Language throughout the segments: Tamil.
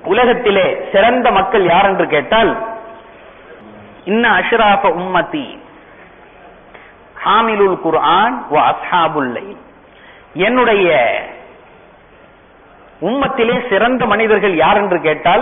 உலகத்திலே சிறந்த மக்கள் யார் என்று கேட்டால் இன்ன அஷ்ராஃப உம்மதி ஹாமிலுல் குர்ஆன் வ அஸ்ஹாபுல் லைல் என்னுடைய உம்மத்திலே சிறந்த மனிதர்கள் யார் என்று கேட்டால்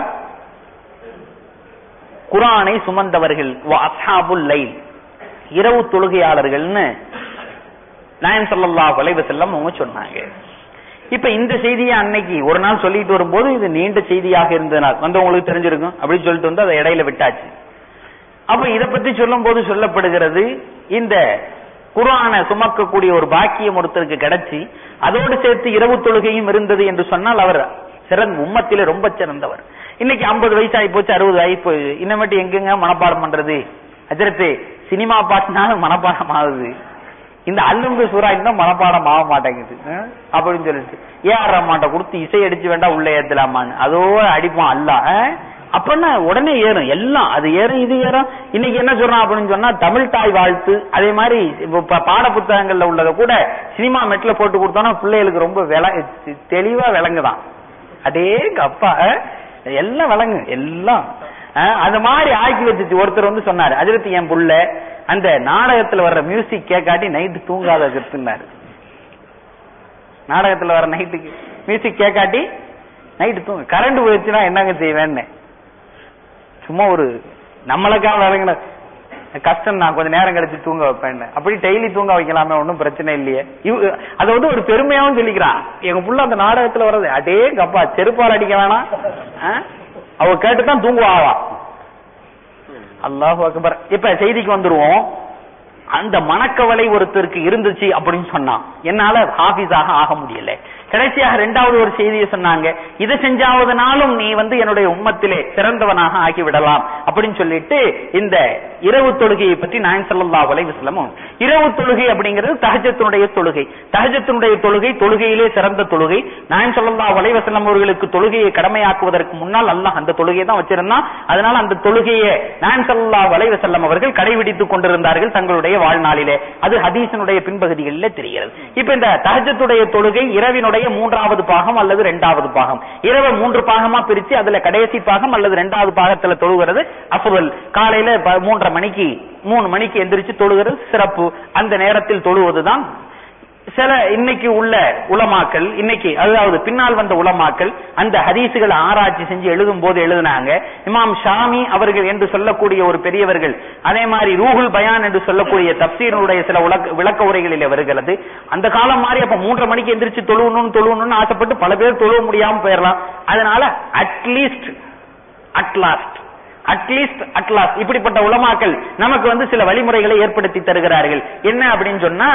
குரானை சுமந்தவர்கள் வ அஸ்ஹாபுல் லைல் இரவு தொழுகையாளர்கள்னு நாயம் ஸல்லல்லாஹு அலைஹி வஸல்லம் அவங்க சொன்னாங்க இப்ப இந்த செய்தியை அன்னைக்கு ஒரு நாள் சொல்லிட்டு வரும்போது இது நீண்ட செய்தியாக இருந்தனால் வந்து உங்களுக்கு தெரிஞ்சிருக்கும் அப்படின்னு சொல்லிட்டு வந்து அதை இடையில விட்டாச்சு அப்ப இத பத்தி சொல்லும் போது சொல்லப்படுகிறது இந்த குரானை சுமக்கக்கூடிய ஒரு பாக்கியம் ஒருத்தருக்கு கிடைச்சி அதோடு சேர்த்து இரவு தொழுகையும் இருந்தது என்று சொன்னால் அவர் சிறந்த உம்மத்திலே ரொம்ப சிறந்தவர் இன்னைக்கு ஐம்பது வயசு ஆகி போச்சு அறுபது ஆகி போய் இன்னமேட்டு எங்கெங்க மனப்பாடம் பண்றது அஜரத்து சினிமா பாட்டுனாலும் மனப்பாடம் ஆகுது இந்த அல்லும்பு சூறா இன்னும் மனப்பாடம் ஆக மாட்டேங்குது அஹ், அப்படின்னு சொல்லிட்டு ஏஆர் ரஹ்மான்ட்ட கொடுத்து இசை அடிச்சு வேண்டாம் உள்ள ஏத்தலாமான்னு அதோ அடிப்பான் அல்ல அஹ். அப்பன்னா உடனே ஏறும் எல்லாம் அது ஏறும் இது ஏறும் இன்னைக்கு என்ன சொல்றான் அப்படின்னு சொன்னா தமிழ் தாய் வாழ்த்து அதே மாதிரி இப்ப ப- பாட புத்தகங்கள்ல உள்ளத கூட சினிமா மெட்ல போட்டு கொடுத்தோம்னா பிள்ளைகளுக்கு ரொம்ப விள தெளிவா விளங்குதான் அதே அப்பா எல்லாம் விளங்கு எல்லாம் அஹ், அந்த மாதிரி ஆக்கி வச்சுச்சு ஒருத்தர் வந்து சொன்னாரு அதிரத்து என் புள்ள அந்த நாடகத்துல வர்ற மியூசிக் கேட்காட்டி நைட்டு தூங்காத கத்துனாரு நாடகத்துல வர நைட்டுக்கு மியூசிக் கேட்காட்டி நைட்டு தூங்க கரண்ட் போயிடுச்சுன்னா என்னங்க செய்வேன்னு சும்மா ஒரு நம்மளுக்காக விளங்கின கஷ்டம் நான் கொஞ்ச நேரம் கழிச்சு தூங்க வைப்பேன் அப்படி டெய்லி தூங்க வைக்கலாமே ஒன்றும் பிரச்சனை இல்லையே இவ அதை வந்து ஒரு பெருமையாவும் சொல்லிக்கிறான் எங்க புள்ள அந்த நாடகத்துல வர்றது அடே கப்பா செருப்பால் அடிக்க வேணாம் ஆ? அவ கேட்டுதான் தூங்குவாவா அல்லாஹ் அக்பர் இப்ப செய்திக்கு வந்துருவோம் அந்த மனக்கவலை ஒருத்தருக்கு இருந்துச்சு அப்படின்னு சொன்னான் என்னால ஹாஃபிஸாக ஆக முடியல கடைசியாக ரெண்டாவது ஒரு செய்தியை சொன்னாங்க இதை செஞ்சாவதுனாலும் நீ வந்து என்னுடைய உம்மத்திலே சிறந்தவனாக ஆக்கி விடலாம் அப்படின்னு சொல்லிட்டு இந்த இரவு தொழுகையை பற்றி நான் ஸல்லல்லாஹு அலைஹி வஸல்லம் இரவு தொழுகை அப்படிங்கிறது தஹஜத்தினுடைய தொழுகை தஹஜத்தினுடைய தொழுகை தொழுகையிலே சிறந்த தொழுகை நான் ஸல்லல்லாஹு அலைஹி வஸல்லம் அவர்களுக்கு தொழுகையை கடமையாக்குவதற்கு முன்னால் அல்லாஹ் அந்த தொழுகையை தான் வச்சிருந்தான் அதனால அந்த தொழுகையை நான் ஸல்லல்லாஹு அலைஹி வஸல்லம் அவர்கள் கடைபிடித்துக் கொண்டிருந்தார்கள் தங்களுடைய வாழ்நாளிலே அது ஹதீஸினுடைய பின்பகுதிகளிலே தெரிகிறது இப்ப இந்த தஹஜத்துடைய தொழுகை இரவினுடைய மூன்றாவது பாகம் அல்லது இரண்டாவது பாகம் இரவு மூன்று பாகமா பிரிச்சு அதுல கடைசி பாகம் அல்லது இரண்டாவது பாகத்துல தொழுகிறது அஃபுல் காலையில ப- மூன்றரை மணிக்கு மூணு மணிக்கு எந்திரிச்சு தொழுகிறது சிறப்பு அந்த நேரத்தில் தொழுவதுதான் சில இன்னைக்கு உள்ள உலமாக்கள் இன்னைக்கு அதாவது பின்னால் வந்த உலமாக்கள் அந்த ஹதீசுகளை ஆராய்ச்சி செஞ்சு எழுதும் போது எழுதினாங்க இமாம் ஷாமி அவர்கள் என்று சொல்லக்கூடிய ஒரு பெரியவர்கள் அதே மாதிரி ரூஹுல் பயான் என்று சொல்லக்கூடிய தப்சீருடைய சில உலக விளக்க உரைகளில் வருகிறது அந்த காலம் மாதிரி அப்ப மூன்றரை மணிக்கு எந்திரிச்சு தொழுவணும்னு தொழுவணும்னு ஆசைப்பட்டு பல பேர் தொழுவ முடியாம போயிடலாம் அதனால அட்லீஸ்ட் அட்லாஸ்ட் அட்லீஸ்ட் அட்லாஸ்ட் இப்படிப்பட்ட உலமாக்கள் நமக்கு வந்து சில வழிமுறைகளை ஏற்படுத்தி தருகிறார்கள் என்ன அப்படின்னு சொன்னா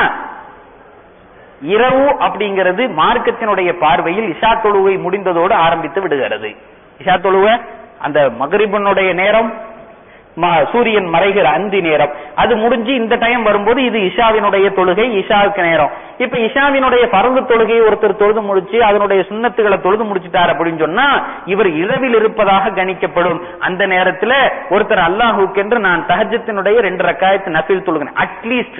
இரவு அப்படிங்கிறது மார்க்கத்தினுடைய பார்வையில் இஷா தொழுகை முடிந்ததோடு ஆரம்பித்து விடுகிறது இஷா தொழுகை அந்த மகரிபனுடைய நேரம் ம- சூரியன் மறைகிற அந்தி நேரம் அது முடிஞ்சு இந்த டைம் வரும்போது இது இஷாவினுடைய தொழுகை இஷாவுக்கு நேரம் இப்ப இஷாவினுடைய பரந்து தொழுகையை ஒருத்தர் தொழுது முடிச்சு அதனுடைய சுண்ணத்துகளை தொழுது முடிச்சிட்டார் அப்படின்னு சொன்னா இவர் இரவில் இருப்பதாக கணிக்கப்படும் அந்த நேரத்துல ஒருத்தர் அல்லாஹுக்கென்று நான் தஹஜத்தினுடைய ரெண்டு ரக்காயத்து நஃபில் தொழுகிறேன் அட்லீஸ்ட்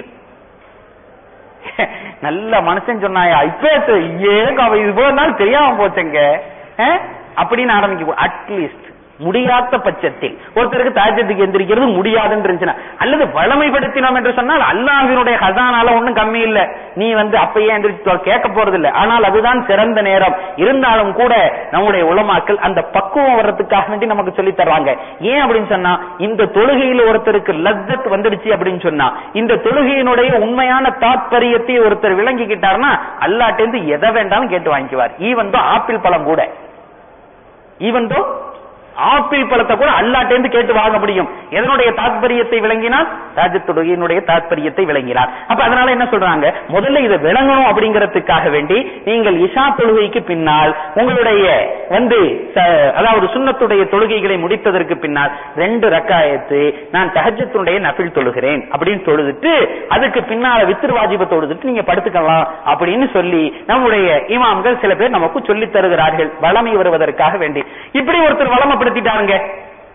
நல்ல மனுஷன் சொன்னாயா இப்ப ஏன் அவ இவ்வளவு நாள் தெரியாம போச்சங்க அஹ்? அப்படின்னு ஆரம்பிக்க அட்லீஸ்ட் முடியாத பட்சத்தில் ஒருத்தருக்கு தாஜத்துக்கு எந்திரிக்கிறது முடியாதுன்னு இருந்துச்சுன்னா அல்லது வளமைப்படுத்தினோம் என்று சொன்னால் அல்லாஹ்வினுடைய ஹசானால ஒண்ணும் கம்மி இல்ல நீ வந்து அப்பயே எந்திரிச்சு தொழ- கேட்க போறது இல்ல ஆனால் அதுதான் சிறந்த நேரம் இருந்தாலும் கூட நம்முடைய உலமாக்கள் அந்த பக்குவம் வர்றதுக்காக வேண்டி நமக்கு சொல்லி தர்றாங்க ஏன் அப்படின்னு சொன்னா இந்த தொழுகையில ஒருத்தருக்கு லத்தத் வந்துடுச்சு அப்படின்னு சொன்னா இந்த தொழுகையினுடைய உண்மையான தாத்பரியத்தை ஒருத்தர் விளங்கிக்கிட்டாருன்னா அல்லாட்டேந்து எதை வேண்டாலும் கேட்டு வாங்கிக்குவார் ஈவன் தான் ஆப்பிள் பழம் கூட ஈவன் தோ ஆப்பிள் பழத்தை கூட அல்லாட்டேந்து கேட்டு வாங்க முடியும் எதனுடைய தாத்பரியத்தை விளங்கினால் ராஜத்துடைய தாத்பரியத்தை விளங்கினார் அப்ப அதனால என்ன சொல்றாங்க முதல்ல இதை விளங்கணும் அப்படிங்கறதுக்காக வேண்டி நீங்கள் இஷா தொழுகைக்கு பின்னால் உங்களுடைய வந்து ச- அதாவது சுன்னத்துடைய தொழுகைகளை முடித்ததற்கு பின்னால் ரெண்டு ரக்காயத்து நான் தஹஜத்துடைய நஃபில் தொழுகிறேன் அப்படின்னு தொழுதுட்டு அதுக்கு பின்னால வித்திரு வாஜிப தொழுதுட்டு நீங்க படுத்துக்கலாம் அப்படின்னு சொல்லி நம்முடைய இமாம்கள் சில பேர் நமக்கு சொல்லி தருகிறார்கள் வளமை வருவதற்காக வேண்டி இப்படி ஒருத்தர் வளமைப்படுத்திட்டாருங்க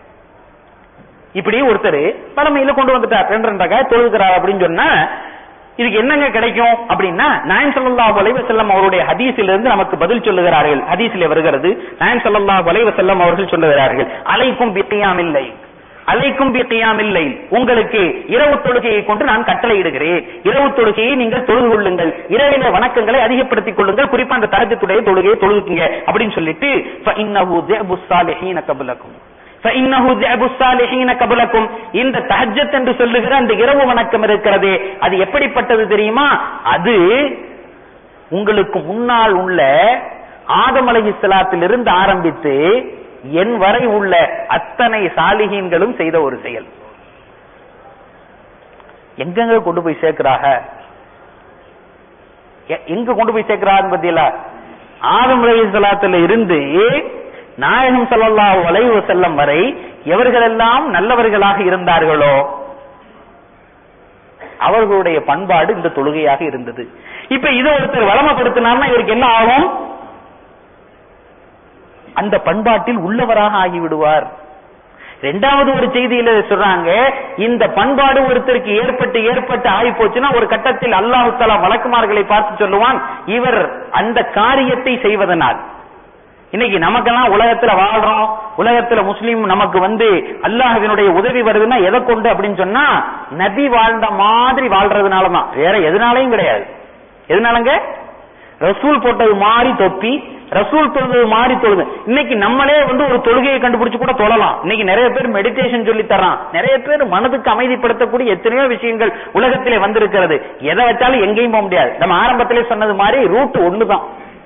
இப்படி ஒருத்தர் வளமையில கொண்டு வந்துட்டார் ரெண்டு ரெண்டு ரக்காய் தொழுகிறார் அப்படின்னு சொன்னா இதுக்கு என்னங்க கிடைக்கும் அப்படின்னா நாயன் ஸல்லல்லாஹு அலைஹி வஸல்லம் அவருடைய ஹதீஸில் இருந்து நமக்கு பதில் சொல்லுகிறார்கள் ஹதீஸில் வருகிறது நாயன் ஸல்லல்லாஹு அலைஹி வஸல்லம் அவர்கள் சொல்லுகிறார்கள் அலைக்கும் பித்தியாமில்லை அலைக்கும் பித்தியாமில்லை உங்களுக்கு இரவு தொழுகையை கொண்டு நான் கட்டளையிடுகிறேன் இரவு தொழுகையை நீங்கள் தொழுது கொள்ளுங்கள் இரவில வணக்கங்களை அதிகப்படுத்திக் கொள்ளுங்கள் குறிப்பா அந்த தரஜத்துடைய தொழுகையை தொழுதுக்குங்க அப்படின்னு சொல்லிட்டு فإنه ذئب الصالحين قبلكم فإنه ذئب الصالحين قبلكم இந்த தஹஜ்ஜத் என்று சொல்லுகிற அந்த இரவு வணக்கம் இருக்கிறதே அது எப்படிப்பட்டது தெரியுமா அது உங்களுக்கு முன்னால் உள்ள ஆதம் அலைஹிஸ்ஸலாத்திலிருந்து ஆரம்பித்து என் வரை உள்ள அத்தனை சாலிகீன்களும் செய்த ஒரு செயல் எங்கெங்க கொண்டு போய் சேர்க்கிறாக எ- எங்க கொண்டு போய் சேர்க்கிறான்னு பத்தியில ஆதம் அலைஹிஸ்ஸலாத்துல இருந்து நாயகம் ஸல்லல்லாஹு அலைஹி வஸல்லம் வரை எவர்களெல்லாம் நல்லவர்களாக இருந்தார்களோ அவர்களுடைய பண்பாடு இந்த தொழுகையாக இருந்தது இப்ப இதை ஒருத்தர் வளமப்படுத்தினார்னா இவருக்கு என்ன ஆகும் அந்த பண்பாட்டில் உள்ளவராக ஆகிவிடுவார் ரெண்டாவது ஒரு செய்தியில சொல்றாங்க இந்த பண்பாடு ஒருத்தருக்கு ஏற்பட்டு ஏற்பட்டு ஆகி போச்சுன்னா ஒரு கட்டத்தில் அல்லாஹு தஆலா வழக்குமார்களை பார்த்து சொல்லுவான் இவர் அந்த காரியத்தை செய்வதனால் இன்னைக்கு நமக்கெல்லாம் உலகத்துல வாழ்றோம் உலகத்துல முஸ்லீம் நமக்கு வந்து அல்லாஹ்வினுடைய உதவி வருதுன்னா எதை கொண்டு அப்படின்னு சொன்னா நபி வாழ்ந்த மாதிரி வாழ்றதுனாலதான் வேற எதுனாலையும் கிடையாது எதனாலங்க ரசூல் போட்டது மாதிரி தொப்பி ரசூல் தொழுது மாதிரி தொழுது இன்னைக்கு நம்மளே வந்து ஒரு தொழுகையை கண்டுபிடிச்சு கூட தொழலாம் இன்னைக்கு நிறைய பேர் மெடிடேஷன் சொல்லி தர்றான் நிறைய பேர் மனதுக்கு அமைதிப்படுத்தக்கூடிய எத்தனையோ விஷயங்கள் உலகத்திலே வந்திருக்கிறது எதை வச்சாலும் எங்கேயும் போக முடியாது நம்ம ஆரம்பத்திலே சொன்னது மாதிரி ரூட் ஒண்ணுதான்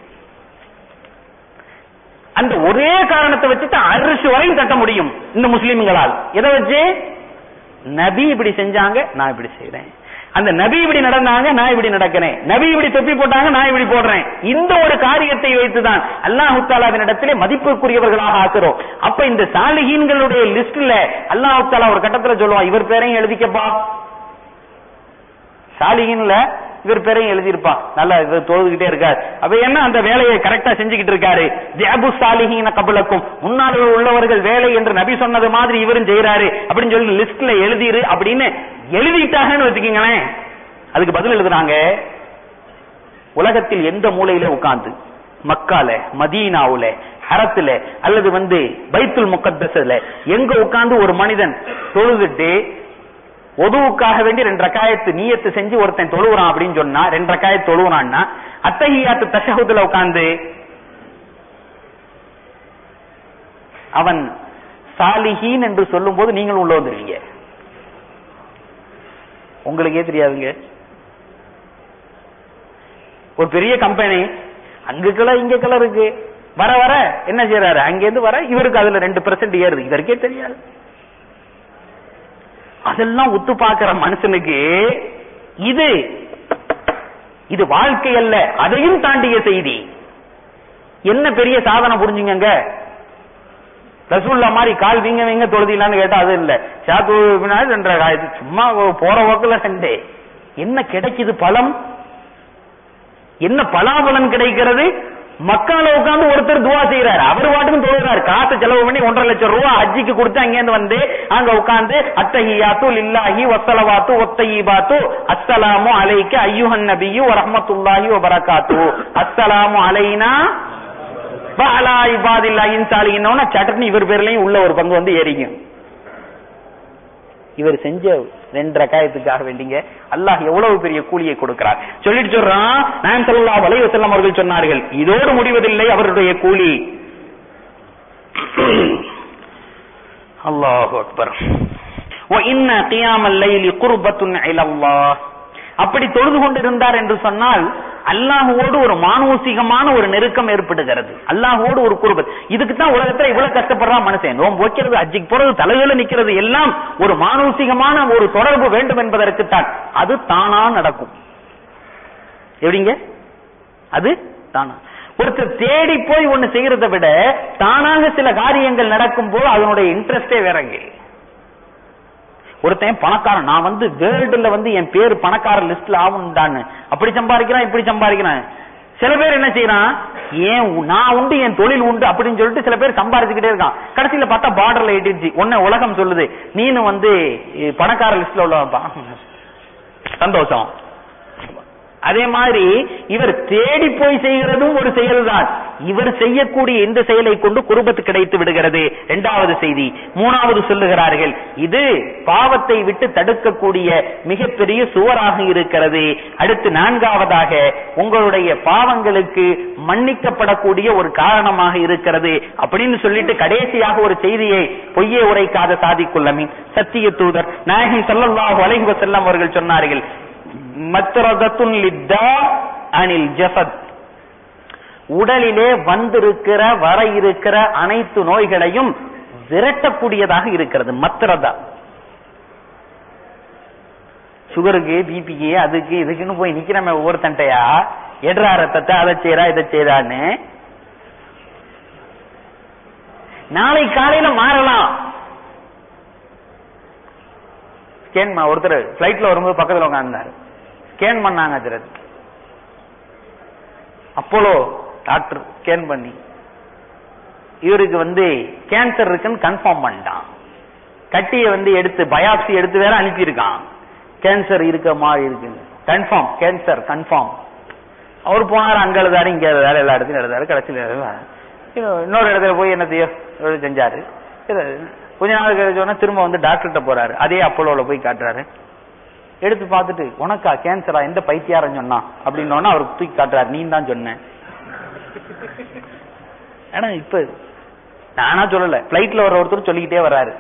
அந்த ஒரே காரணத்தை வச்சுட்டு அரிசி வரையும் தட்ட முடியும் இந்த முஸ்லிம்களால் எதை வச்சு நபி இப்படி செஞ்சாங்க நான் இப்படி செய்றேன் அந்த நபி இப்படி நடந்தாங்க நான் இப்படி நடக்கிறேன் நபி இப்படி தொப்பி போட்டாங்க நான் இப்படி போடுறேன் இந்த ஒரு காரியத்தை வைத்துதான் அல்லாஹு தாலாவின் இடத்திலே மதிப்புக்குரியவர்களாக ஆக்குறோம் அப்ப இந்த சாலிஹீன்களுடைய லிஸ்ட்ல அல்லாஹு தாலா ஒரு கட்டத்துல சொல்லுவான் இவர் பேரையும் எழுதிக்கப்பா சாலிஹீன்ல இவர் பேரையும் எழுதியிருப்பான் நல்லா இவர் தொழுதுகிட்டே இருக்காரு அப்ப என்ன அந்த வேலையை கரெக்டா செஞ்சுக்கிட்டு இருக்காரு ஜாபு சாலிஹீன கபலக்கும் முன்னால் உள்ளவர்கள் வேலை என்று நபி சொன்னது மாதிரி இவரும் செய்யறாரு அப்படின்னு சொல்லி லிஸ்ட்ல எழுதிரு அப்படின்னு எழுதிட்டாங்கன்னு வச்சுக்கீங்களேன் அதுக்கு பதில் எழுதுறாங்க உலகத்தில் எந்த மூலையில உட்கார்ந்து மக்கால மதீனாவுல ஹரத்துல அல்லது வந்து பைத்துல் முகத்தஸ்ல எங்க உட்கார்ந்து ஒரு மனிதன் தொழுதுட்டு ஒதுவுக்காக வேண்டி ரெண்டு ரக்காயத்து நீயத்து செஞ்சு ஒருத்தன் தொழுகிறான் அப்படின்னு சொன்னா ரெண்டு ரக்காயத்து தொழுகிறான்னா அத்தஹியாத்து தஷஹுதுல உட்கார்ந்து அவன் சாலிஹீன் என்று சொல்லும் போது நீங்கள் உள்ள வந்துருவீங்க உங்களுக்கே தெரியாதுங்க ஒரு பெரிய கம்பெனி அங்க கிளை இங்க கிளை இருக்கு வர வர என்ன செய்யறாரு அங்கிருந்து வர இவருக்கு அதுல ரெண்டு பெர்சென்ட் ஏறுது இதற்கே தெரியாது அதெல்லாம் ஒத்து பார்க்கிற மனுஷனுக்கு இது இது வாழ்க்கை அல்ல அதையும் தாண்டிய செய்தி என்ன பெரிய சாதனை புரிஞ்சுங்க ரசூல்லா மாதிரி கால் வீங்க வீங்க தொழுதிலான்னு கேட்டா அது இல்ல சாத்து பின்னாடி ரெண்டரை காயத்து சும்மா போற போக்குல ரெண்டே என்ன கிடைக்குது பலம் என்ன பலாபலன் கிடைக்கிறது மக்கால உட்கார்ந்து ஒருத்தர் துவா செய்யறாரு அவர் பாட்டுக்கும் தொழுகிறாரு காசு செலவு பண்ணி ஒன்றரை லட்சம் ரூபாய் ஹஜ்ஜிக்கு கொடுத்து அங்கேருந்து வந்து அங்க உட்கார்ந்து அத்தஹியாத்து லில்லாஹி வஸ்ஸலவாத்து ஒத்தயிபாத்து அஸ்ஸலாமு அலைக்க ஐயுஹன் நபியு வரஹ்மத்துல்லாஹி வபரகாத்து அஸ்ஸலாமு அலைனா வஅலா இபாதில்லாஹின் சாலிகின்னோன சட்டன்னு இவர் பேர்லயும் உள்ள ஒரு பங்கு வந்து ஏறிக்கும் இவர் செஞ்ச ரெண்டு ரக்காயத்துக்காக வேண்டிங்க அல்லாஹ் எவ்வளவு பெரிய கூலியை கொடுக்கிறார் சொல்லிட்டு சொல்றான் நான் சொல்லா வலைய செல்லம் அவர்கள் சொன்னார்கள் இதோடு முடிவதில்லை அவருடைய கூலி அல்லாஹு அக்பர் وَإِنَّ قِيَامَ اللَّيْلِ قُرْبَةٌ إِلَى اللَّهِ அப்படி தொழுது கொண்டிருந்தார் என்று சொன்னால் அல்லாஹுவோடு ஒரு மானூசிகமான ஒரு நெருக்கம் ஏற்படுகிறது அல்லாஹுவோடு ஒரு குருபத் இதுக்கு தான் உலகத்துல இவ்வளவு கஷ்டப்படுறான் மனுஷன் நோம்பு வைக்கிறது அஜிக்கு போறது தலையில நிக்கிறது எல்லாம் ஒரு மானூசிகமான ஒரு தொடர்பு வேண்டும் என்பதற்கு தான் அது தானா நடக்கும் எப்படிங்க அது தானா ஒருத்தர் தேடி போய் ஒண்ணு செய்யறதை விட தானாக சில காரியங்கள் நடக்கும் போது அதனுடைய இன்ட்ரெஸ்டே வேறங்க ஒருத்தன் பணக்காரன் நான் வந்து வேர்ல்டுல வந்து என் பேர் பணக்கார லிஸ்ட்ல ஆகும்டான்னு அப்படி சம்பாதிக்கிறான் இப்படி சம்பாதிக்கிறான் சில பேர் என்ன செய்யறான் ஏன் உ- நான் உண்டு என் தொழில் உண்டு அப்படின்னு சொல்லிட்டு சில பேர் சம்பாதிச்சுக்கிட்டே இருக்கான் கடைசியில பார்த்தா பார்டர்ல எட்டிடுச்சு உன்ன உலகம் சொல்லுது நீனு வந்து இ, பணக்கார லிஸ்ட்ல உள்ளவப்பா சந்தோஷம் அதே மாதிரி இவர் தேடி போய் செய்கிறதும் ஒரு செயல்தான் இவர் செய்யக்கூடிய இந்த செயலை கொண்டு குருபத்து கிடைத்து விடுகிறது இரண்டாவது செய்தி மூணாவது சொல்லுகிறார்கள் இது பாவத்தை விட்டு தடுக்கக்கூடிய மிகப்பெரிய சுவராக இருக்கிறது அடுத்து நான்காவதாக உங்களுடைய பாவங்களுக்கு மன்னிக்கப்படக்கூடிய ஒரு காரணமாக இருக்கிறது அப்படின்னு சொல்லிட்டு கடைசியாக ஒரு செய்தியை பொய்யே உரைக்காத சாதிக்குள்ளமின் சத்திய தூதர் நாயகம் ஸல்லல்லாஹு அலைஹி வஸல்லம் அவர்கள் சொன்னார்கள் மத்ரதத்துன் லித்தா அனில் ஜஸத் உடலிலே வந்திருக்கிற வர இருக்கிற அனைத்து நோய்களையும் விரட்டக்கூடியதாக இருக்கிறது மத்ரதா சுகருக்கு பிபிக்கு அதுக்கு இதுக்குன்னு போய் நிக்கிறமே ஒவ்வொருத்தன்ட்டையா எட்ரா ரத்தத்தை அதை செய்யறா இதை செய்யறான்னு நாளை காலையில மாறலாம் ஸ்கேன் ஒருத்தர் பிளைட்ல வரும்போது பக்கத்துல உட்கார்ந்தாரு ஸ்கேன் பண்ணாங்க ஹஜரத் அப்போலோ டாக்டர் ஸ்கேன் பண்ணி இவருக்கு வந்து கேன்சர் இருக்குன்னு கன்ஃபார்ம் பண்ணிட்டான் கட்டியை வந்து எடுத்து பயாப்சி எடுத்து வேற அனுப்பியிருக்கான் கேன்சர் இருக்க மாதிரி இருக்கு கன்ஃபார்ம் கேன்சர் கன்ஃபார்ம் அவர் போனார் அங்க எழுதாரு இங்க எழுதாரு எல்லா இடத்துலயும் எழுதாரு கடைசியில் எழுதாரு இன்னொரு இடத்துல போய் என்னத்தையோ ஏதோ செஞ்சாரு இது கொஞ்ச நாள் கழிச்சோன்னா திரும்ப வந்து டாக்டர்கிட்ட போறாரு அதே அப்போலோல போய் காட்டுறாரு எடுத்து பார்த்துட்டு உனக்கா கேன்சரா எந்த பைத்தியாரம் சொன்னா அப்படின்னு அவருக்கு தூக்கி காட்டுறாரு நீ தான் சொன்ன ஆனா இப்ப நானா சொல்லல பிளைட்ல வர ஒருத்தர் சொல்லிக்கிட்டே வர்றாரு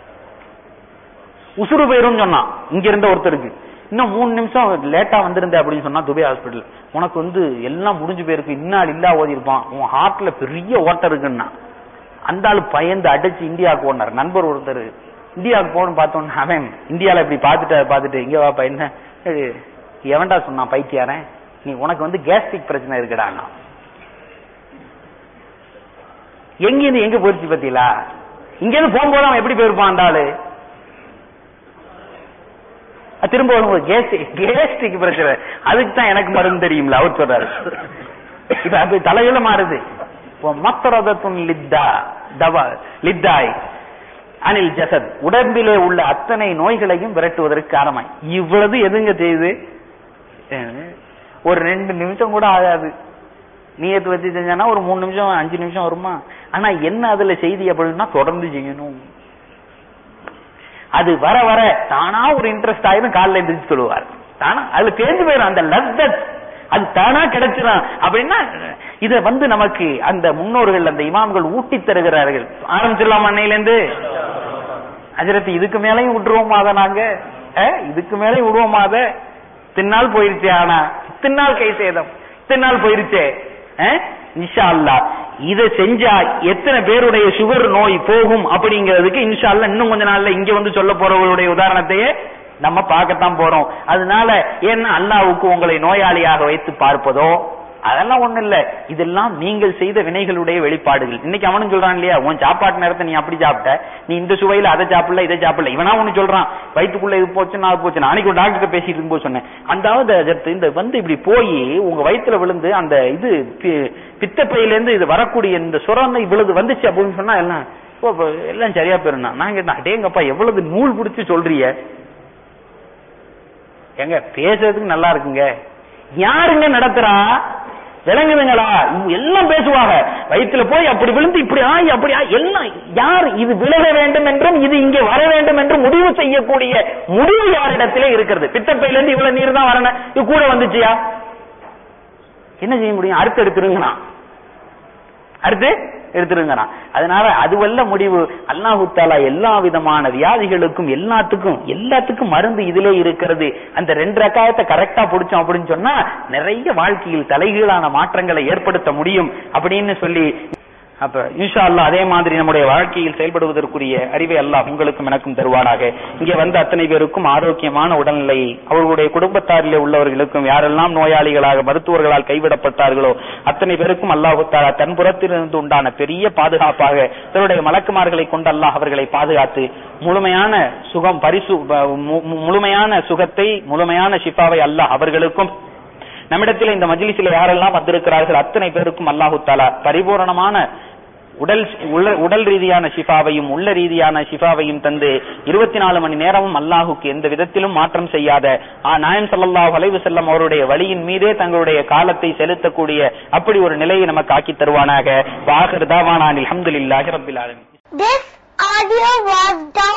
உசுறு போயிரும் சொன்னான் இங்க இருந்த ஒருத்தருக்கு இன்னும் மூணு நிமிஷம் லேட்டா வந்திருந்த அப்படின்னு சொன்னா துபே ஹாஸ்பிட்டல் உனக்கு வந்து எல்லாம் முடிஞ்சு போயிருக்கு இன்னாள் இல்லா ஓதி இருப்பான் உன் ஹார்ட்ல பெரிய ஓட்டம் இருக்குன்னா அந்த ஆளு பயந்து அடிச்சு இந்தியாவுக்கு ஓடினார் நண்பர் ஒருத்தர் இந்தியாவுக்கு போகணும் பார்த்தோன்னு அவன் இந்தியால இப்படி பார்த்துட்டு பார்த்துட்டு இங்க வாப்பா என்ன ஏய், எவன்டா சொன்னான் பைத்தியாரன் நீ உனக்கு வந்து கேஸ்ட்ரிக் பிரச்சனை இருக்குடான்னா எங்க இருந்து எங்க போயிருச்சு பத்தியலா இங்க இருந்து போகும்போது அவன் எப்படி போயிருப்பான் அந்த ஆளு அது திரும்ப வரும்போது கேஸ்ட்ரிக் பிரச்சனை அதுக்கு தான் எனக்கு மருந்து தெரியும்ல அவர் சொல்றாரு இப்ப அது தலையில மாறுது மத்தரதத்துன் லித்தா தவா லித்தாய் அனில் ஜசத் உடம்பிலே உள்ள அத்தனை நோய்களையும் விரட்டுவதற்கு காரணமாய் இவ்வளவு எதுங்க செய்யுது அஹ், ஒரு ரெண்டு நிமிஷம் கூட ஆகாது நீயத்து வச்சு செஞ்சானா ஒரு மூணு நிமிஷம் அஞ்சு நிமிஷம் வருமா ஆனா என்ன அதுல செய்தி அப்படின்னா தொடர்ந்து செய்யணும் அது வர வர தானா ஒரு இன்ட்ரெஸ்ட் ஆயிரும் காலைல எந்திரிச்சு சொல்லுவார் தானா அதுல தேர்ந்து போயிடும் அந்த லத்தத் அது தானா கிடைச்சிடும் அப்படின்னா இத வந்து நமக்கு அந்த முன்னோர்கள் அந்த இமாம்கள் ஊட்டி தருகிறார்கள் ஆரம்பிச்சிடலாமா அன்னையில அஜரத்து இதுக்கு மேலையும் விட்டுருவோமா அதை நாங்க அஹ், இதுக்கு மேலையும் விடுவோமா அதை தின்னால் போயிருச்சே ஆனா தின்னால் கை சேதம் தின்னால் போயிருச்சே அஹ், இன்ஷா அல்லாஹ் இதை செஞ்சா எத்தனை பேருடைய சுகர் நோய் போகும் அப்படிங்கிறதுக்கு இன்ஷா அல்லாஹ் இன்னும் கொஞ்ச நாள்ல இங்க வந்து சொல்ல போறவர்களுடைய உதாரணத்தையே நம்ம பார்க்கத்தான் போறோம் அதனால ஏன்னா அல்லாவுக்கு உங்களை நோயாளியாக வைத்து பார்ப்பதோ அதெல்லாம் ஒண்ணு இல்ல இதெல்லாம் நீங்கள் செய்த வினைகளுடைய வெளிப்பாடுகள் இன்னைக்கு அவனும் சொல்றான் இல்லையா உன் சாப்பாட்டு நேரத்தை நீ அப்படி சாப்பிட்ட நீ இந்த சுவையில அதை சாப்பிடல இதை சாப்பிடல இவனா ஒண்ணு சொல்றான் வயிற்றுக்குள்ள இது போச்சுன்னா அது போச்சு அன்னைக்கு ஒரு டாக்டர் பேசிட்டு இருக்கும்போது சொன்னேன் அந்தாவது அதற்கு இந்த வந்து இப்படி போய் உங்க வயித்துல விழுந்து அந்த இது பி- பித்தப்பையில இருந்து இது வரக்கூடிய இந்த சுரம் இவ்வளவு வந்துச்சு அப்படின்னு சொன்னா எல்லாம் ஓ, அப்ப எல்லாம் சரியா போயிருந்தா நான் கேட்டேன் அடேங்கப்பா எவ்வளவு நூல் பிடிச்சு சொல்றிய எங்க பேசுறதுக்கு நல்லா இருக்குங்க யாருங்க நடத்துறா விளங்குதுங்களா இவங்க எல்லாம் பேசுவாங்க வயிற்றுல போய் அப்படி விழுந்து இப்படி ஆகி அப்படி ஆகி எல்லாம் யார் இது விலக வேண்டும் என்றும் இது இங்கே வர வேண்டும் என்றும் முடிவு செய்யக்கூடிய முடிவு யாரிடத்திலே இருக்கிறது பித்தப்பையில இருந்து இவ்வளவு நீர் தான் வரணும் இது கூட வந்துச்சியா என்ன செய்ய முடியும் அறுத்து எடுத்துருங்கண்ணா அடுத்து எடுத்துருங்கண்ணா அதனால அதுவல்ல முடிவு அல்லாஹு தாலா எல்லா விதமான வியாதிகளுக்கும் எல்லாத்துக்கும் எல்லாத்துக்கும் மருந்து இதிலே இருக்கிறது அந்த ரெண்டு ரக்காயத்தை கரெக்டா பிடிச்சோம் அப்படின்னு சொன்னா நிறைய வாழ்க்கையில் தலைகீழான மாற்றங்களை ஏற்படுத்த முடியும் அப்படின்னு சொல்லி அப்ப இன்ஷா அல்லாஹ் அதே மாதிரி நம்முடைய வாழ்க்கையில் செயல்படுவதற்குரிய அறிவை அல்லாஹ் உங்களுக்கும் எனக்கும் தருவானாக இங்கே வந்த அத்தனை பேருக்கும் ஆரோக்கியமான உடல்நிலை அவர்களுடைய குடும்பத்தாரிலே உள்ளவர்களுக்கும் யாரெல்லாம் நோயாளிகளாக மருத்துவர்களால் கைவிடப்பட்டார்களோ அத்தனை பேருக்கும் அல்லாஹு தாலா தன் புறத்திலிருந்து உண்டான பெரிய பாதுகாப்பாக தன்னுடைய மலக்குமார்களை கொண்டு அல்லாஹ் அவர்களை பாதுகாத்து முழுமையான சுகம் பரிசு ப- மு- மு- முழுமையான சுகத்தை முழுமையான ஷிஃபாவை அல்லாஹ் அவர்களுக்கும் நம்மிடத்தில் இந்த மஜ்லிஸில் யாரெல்லாம் வந்திருக்கிறார்கள் அத்தனை பேருக்கும் அல்லாஹு தாலா பரிபூரணமான உடல் உள்ள- உடல் ரீதியான ஷிஃபாவையும் உள்ள ரீதியான ஷிஃபாவையும் தந்து இருபத்தி நாலு மணி நேரமும் அல்லாஹுக்கு எந்த விதத்திலும் மாற்றம் செய்யாத ஆ, நாயம் ஸல்லல்லாஹு அலைஹி வஸல்லம் அவருடைய வழியின் மீதே தங்களுடைய காலத்தை செலுத்தக்கூடிய அப்படி ஒரு நிலையை நமக்கு ஆக்கி தருவானாக வாஹிர் தாவானான் அல்ஹம்துலில்லாஹி ரப்பில் ஆலமீன் This audio was downloaded